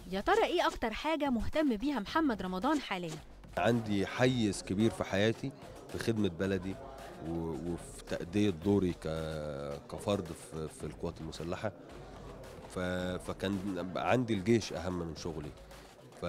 يا ترى ايه اكتر حاجه مهتم بيها محمد رمضان حاليا عندي حيز كبير في حياتي في خدمة بلدي و- وفي تأدية دوري ك- كفرد في, في القوات المسلحة ف... فكان عندي الجيش أهم من شغلي ف...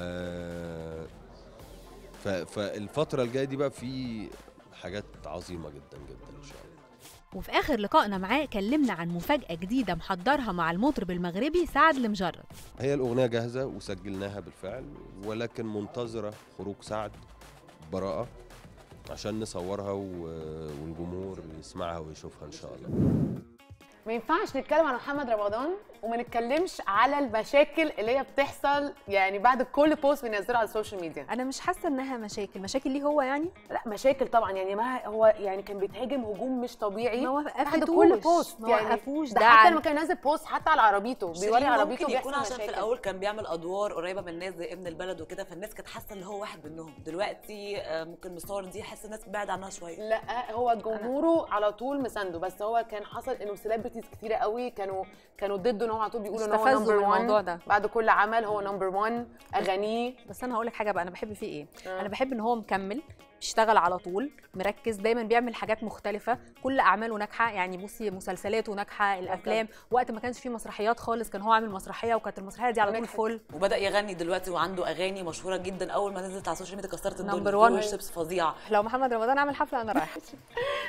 ف... فالفترة الجاية دي بقى في حاجات عظيمة جدا جدا إن شاء الله وفي اخر لقائنا معاه كلمنا عن مفاجاه جديده محضرها مع المطرب المغربي سعد المجرد هي الأغنية جاهزة وسجلناها بالفعل ولكن منتظرة خروج سعد براءة عشان نصورها و- والجمهور يسمعها ويشوفها إن شاء الله ما ينفعش نتكلم عن محمد رمضان وما نتكلمش على المشاكل اللي هي بتحصل يعني بعد كل بوست بينزله على السوشيال ميديا انا مش حاسه انها مشاكل مشاكل ليه هو يعني لا مشاكل طبعا يعني ما هو يعني كان بيتهاجم هجوم مش طبيعي ما بعد وقفتوش كل بوست ما يعني وقفوش ده ده حتى عن- لما كان نازل بوست حتى على عربيته بيوري شيرين عربيته ممكن يكون بيحصل عشان في مشاكل. الاول كان بيعمل ادوار قريبه من الناس زي ابن البلد وكده فالناس كانت حاسه ان هو واحد منهم دلوقتي آه، ممكن مصور دي حاسه الناس بعد عنها شويه لا هو جمهوره على طول مسانده بس هو كان حصل انه سيلبرتيز كتيره قوي كانوا كانوا ضده ان هو على طول بيقولوا ان هو استفزوا نمبر من 1 الموضوع ده. بعد كل عمل هو نمبر 1 اغانيه بس انا هقول لك حاجه بقى انا بحب فيه ايه آه. انا بحب ان هو مكمل بيشتغل على طول مركز دايما بيعمل حاجات مختلفه كل اعماله ناجحه يعني بصي مسلسلاته ناجحه الافلام وقت ما كانش فيه مسرحيات خالص كان هو عامل مسرحيه وكانت المسرحيه دي على طول نجحت. فل وبدا يغني دلوقتي وعنده اغاني مشهوره جدا اول ما نزلت على السوشيال ميديا كسرت Number الدنيا one. والشيبس فظيع لو محمد رمضان عمل حفله انا رايحه